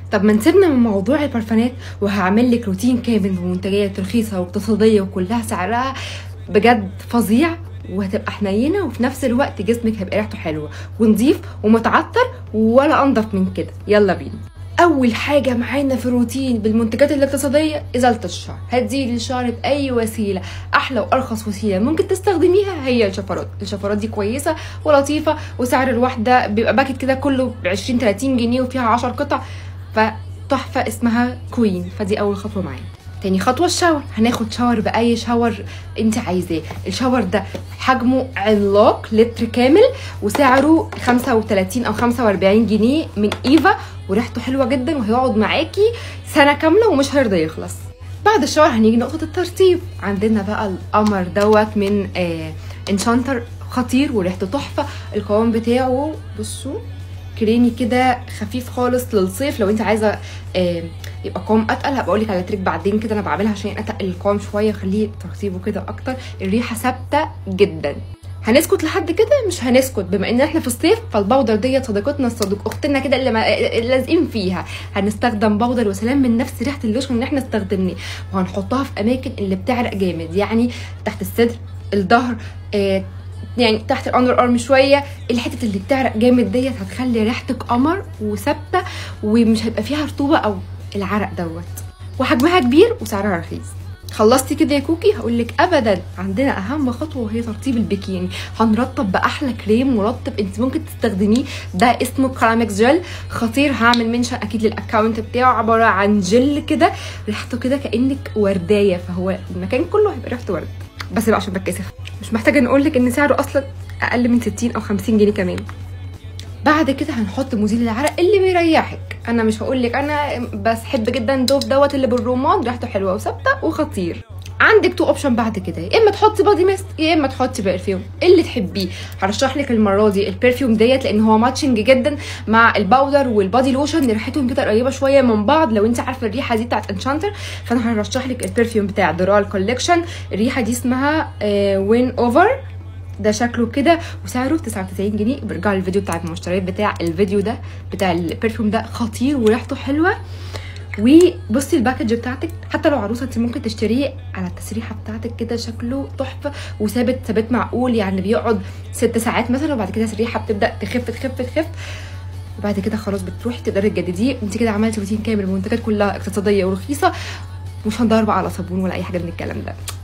طب ما نسيبنا من موضوع البرفانات وهعمل لك روتين كامل بمنتجات رخيصه واقتصاديه وكلها سعرها بجد فظيع وهتبقى حنينه وفي نفس الوقت جسمك هيبقى ريحته حلوه ونظيف ومتعطر ولا انضف من كده يلا بينا اول حاجه معانا في الروتين بالمنتجات الاقتصاديه ازاله الشعر هتزيل الشعر باي وسيله احلى وارخص وسيله ممكن تستخدميها هي الشفرات الشفرات دي كويسه ولطيفه وسعر الواحده بيبقى باكت كده كله ب 20 30 جنيه وفيها 10 قطع فتحفه اسمها كوين فدي اول خطوه معانا تاني خطوة الشاور هناخد شاور بأي شاور انت عايزاه الشاور ده حجمه عملاق لتر كامل وسعره 35 او 45 جنيه من ايفا وريحته حلوة جدا وهيقعد معاكي سنة كاملة ومش هيرضى يخلص بعد الشاور هنيجي نقطة الترطيب عندنا بقى القمر دوت من آه انشانتر خطير وريحته تحفة القوام بتاعه بصوا كريمي كده خفيف خالص للصيف لو انت عايزه آه يبقى قوام اتقل هبقى اقول لك على تريك بعدين كده انا بعملها عشان اتقل القوام شويه اخليه ترطيبه كده اكتر الريحه ثابته جدا هنسكت لحد كده مش هنسكت بما ان احنا في الصيف فالبودر ديت صديقتنا الصديق اختنا كده اللي, ما... اللي لازقين فيها هنستخدم بودر وسلام من نفس ريحه اللوشن اللي احنا استخدمناه وهنحطها في اماكن اللي بتعرق جامد يعني تحت الصدر الظهر آه يعني تحت الاندر ارم شويه الحته اللي بتعرق جامد ديت هتخلي ريحتك قمر وثابته ومش هيبقى فيها رطوبه او العرق دوت وحجمها كبير وسعرها رخيص خلصتي كده يا كوكي هقول لك ابدا عندنا اهم خطوه وهي ترطيب البيكيني هنرطب باحلى كريم مرطب انت ممكن تستخدميه ده اسمه كرامكس جل خطير هعمل منشن اكيد للاكونت بتاعه عباره عن جل كده ريحته كده كانك وردايه فهو المكان كله هيبقى ريحته ورد بس بقى عشان بتكسف مش محتاجه نقول لك ان سعره اصلا اقل من 60 او 50 جنيه كمان بعد كده هنحط مزيل العرق اللي بيريحك انا مش هقول لك انا بحب جدا دوف دوت اللي بالرمان ريحته حلوه وثابته وخطير عندك تو اوبشن بعد كده يا اما تحطي بادي ميست يا اما تحطي برفيوم اللي تحبيه هرشح لك المره دي البرفيوم ديت لان هو ماتشنج جدا مع الباودر والبادي لوشن ريحتهم كده قريبه شويه من بعض لو انت عارفه الريحه دي بتاعت انشانتر فانا هرشح لك البرفيوم بتاع دورال كوليكشن الريحه دي اسمها وين اوفر ده شكله كده وسعره 99 جنيه برجع الفيديو بتاع المشتريات بتاع الفيديو ده بتاع البرفيوم ده خطير وريحته حلوه وبصي الباكج بتاعتك حتى لو عروسه انت ممكن تشتريه على التسريحه بتاعتك كده شكله تحفه وثابت ثابت معقول يعني بيقعد ست ساعات مثلا وبعد كده التسريحه بتبدا تخف تخف تخف وبعد كده خلاص بتروحي تقدري تجدديه انت كده عملتي روتين كامل المنتجات كلها اقتصاديه ورخيصه مش هندور بقى على صابون ولا اي حاجه من الكلام ده